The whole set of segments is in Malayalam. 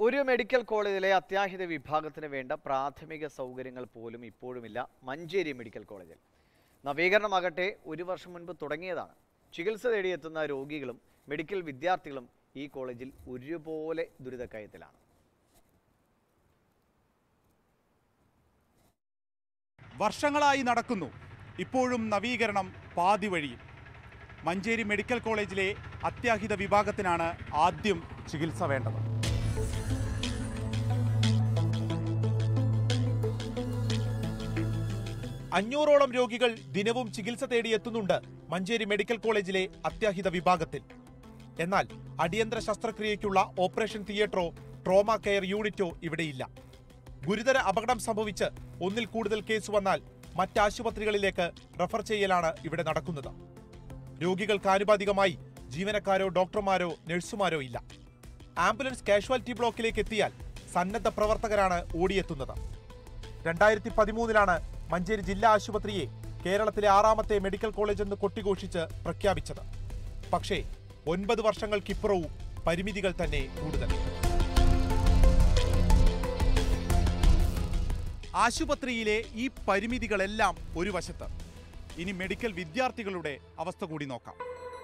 ഒരു മെഡിക്കൽ കോളേജിലെ അത്യാഹിത വിഭാഗത്തിന് വേണ്ട പ്രാഥമിക സൗകര്യങ്ങൾ പോലും ഇപ്പോഴുമില്ല മഞ്ചേരി മെഡിക്കൽ കോളേജിൽ നവീകരണമാകട്ടെ ഒരു വർഷം മുൻപ് തുടങ്ങിയതാണ് ചികിത്സ തേടിയെത്തുന്ന രോഗികളും മെഡിക്കൽ വിദ്യാർത്ഥികളും ഈ കോളേജിൽ ഒരുപോലെ ദുരിതക്കയത്തിലാണ് വർഷങ്ങളായി നടക്കുന്നു ഇപ്പോഴും നവീകരണം പാതി വഴിയിൽ മഞ്ചേരി മെഡിക്കൽ കോളേജിലെ അത്യാഹിത വിഭാഗത്തിനാണ് ആദ്യം ചികിത്സ വേണ്ടത് അഞ്ഞൂറോളം രോഗികൾ ദിനവും ചികിത്സ തേടിയെത്തുന്നുണ്ട് മഞ്ചേരി മെഡിക്കൽ കോളേജിലെ അത്യാഹിത വിഭാഗത്തിൽ എന്നാൽ അടിയന്തര ശസ്ത്രക്രിയയ്ക്കുള്ള ഓപ്പറേഷൻ തിയേറ്ററോ ട്രോമ കെയർ യൂണിറ്റോ ഇവിടെയില്ല ഗുരുതര അപകടം സംഭവിച്ച് ഒന്നിൽ കൂടുതൽ കേസ് വന്നാൽ മറ്റാശുപത്രികളിലേക്ക് റഫർ ചെയ്യലാണ് ഇവിടെ നടക്കുന്നത് രോഗികൾക്ക് ആനുപാതികമായി ജീവനക്കാരോ ഡോക്ടർമാരോ നഴ്സുമാരോ ഇല്ല ആംബുലൻസ് കാഷ്വാലിറ്റി ബ്ലോക്കിലേക്ക് എത്തിയാൽ സന്നദ്ധ പ്രവർത്തകരാണ് ഓടിയെത്തുന്നത് രണ്ടായിരത്തി പതിമൂന്നിലാണ് മഞ്ചേരി ജില്ലാ ആശുപത്രിയെ കേരളത്തിലെ ആറാമത്തെ മെഡിക്കൽ കോളേജ് എന്ന് കൊട്ടിഘോഷിച്ച് പ്രഖ്യാപിച്ചത് പക്ഷേ ഒൻപത് വർഷങ്ങൾക്കിപ്പുറവും പരിമിതികൾ തന്നെ കൂടുതൽ ആശുപത്രിയിലെ ഈ പരിമിതികളെല്ലാം ഒരു വശത്ത് ഇനി മെഡിക്കൽ വിദ്യാർത്ഥികളുടെ അവസ്ഥ കൂടി നോക്കാം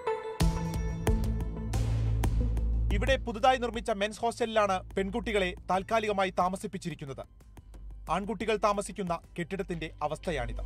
ഇവിടെ പുതുതായി നിർമ്മിച്ച മെൻസ് ഹോസ്റ്റലിലാണ് പെൺകുട്ടികളെ താൽക്കാലികമായി താമസിപ്പിച്ചിരിക്കുന്നത് ആൺകുട്ടികൾ താമസിക്കുന്ന കെട്ടിടത്തിന്റെ അവസ്ഥയാണിത്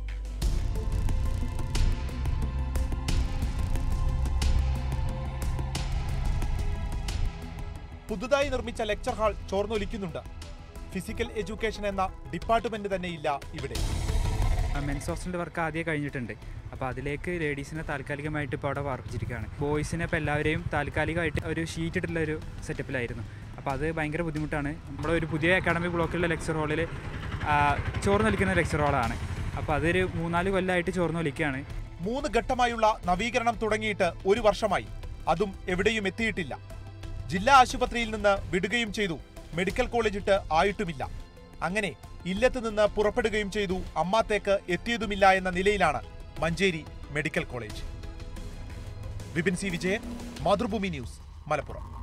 പുതുതായി നിർമ്മിച്ച ലെക്ചർ ഹാൾ ചോർന്നൊലിക്കുന്നുണ്ട് ഫിസിക്കൽ എഡ്യൂക്കേഷൻ എന്ന ഡിപ്പാർട്ട്മെന്റ് തന്നെ ഇല്ല ഇവിടെ മെൻസ് ഹോസ്റ്റലിൻ്റെ വർക്ക് ആദ്യം കഴിഞ്ഞിട്ടുണ്ട് അപ്പോൾ അതിലേക്ക് ലേഡീസിനെ താൽക്കാലികമായിട്ട് ഇപ്പോൾ അവിടെ പാർപ്പിച്ചിരിക്കുകയാണ് ബോയ്സിനെ ഇപ്പോൾ എല്ലാവരെയും താൽക്കാലികമായിട്ട് ഒരു ഷീറ്റ് ഇട്ടുള്ള ഒരു സെറ്റപ്പിലായിരുന്നു അപ്പോൾ അത് ഭയങ്കര ബുദ്ധിമുട്ടാണ് നമ്മുടെ ഒരു പുതിയ അക്കാഡമിക് ബ്ലോക്കിലുള്ള ലെക്ചർ ഹാളിൽ ചോർന്നൊലിക്കുന്ന ലെക്ചർ ഹാളാണ് അപ്പോൾ അതൊരു മൂന്നാല് കൊല്ലമായിട്ട് ചോർന്നൊലിക്കുകയാണ് മൂന്ന് ഘട്ടമായുള്ള നവീകരണം തുടങ്ങിയിട്ട് ഒരു വർഷമായി അതും എവിടെയും എത്തിയിട്ടില്ല ജില്ലാ ആശുപത്രിയിൽ നിന്ന് വിടുകയും ചെയ്തു മെഡിക്കൽ കോളേജ് ഇട്ട് ആയിട്ടുമില്ല അങ്ങനെ ഇല്ലത്ത് നിന്ന് പുറപ്പെടുകയും ചെയ്തു അമ്മാത്തേക്ക് എത്തിയതുമില്ല എന്ന നിലയിലാണ് Manjeri medical college Vipin C Vijayan Mathrubhumi news Malappuram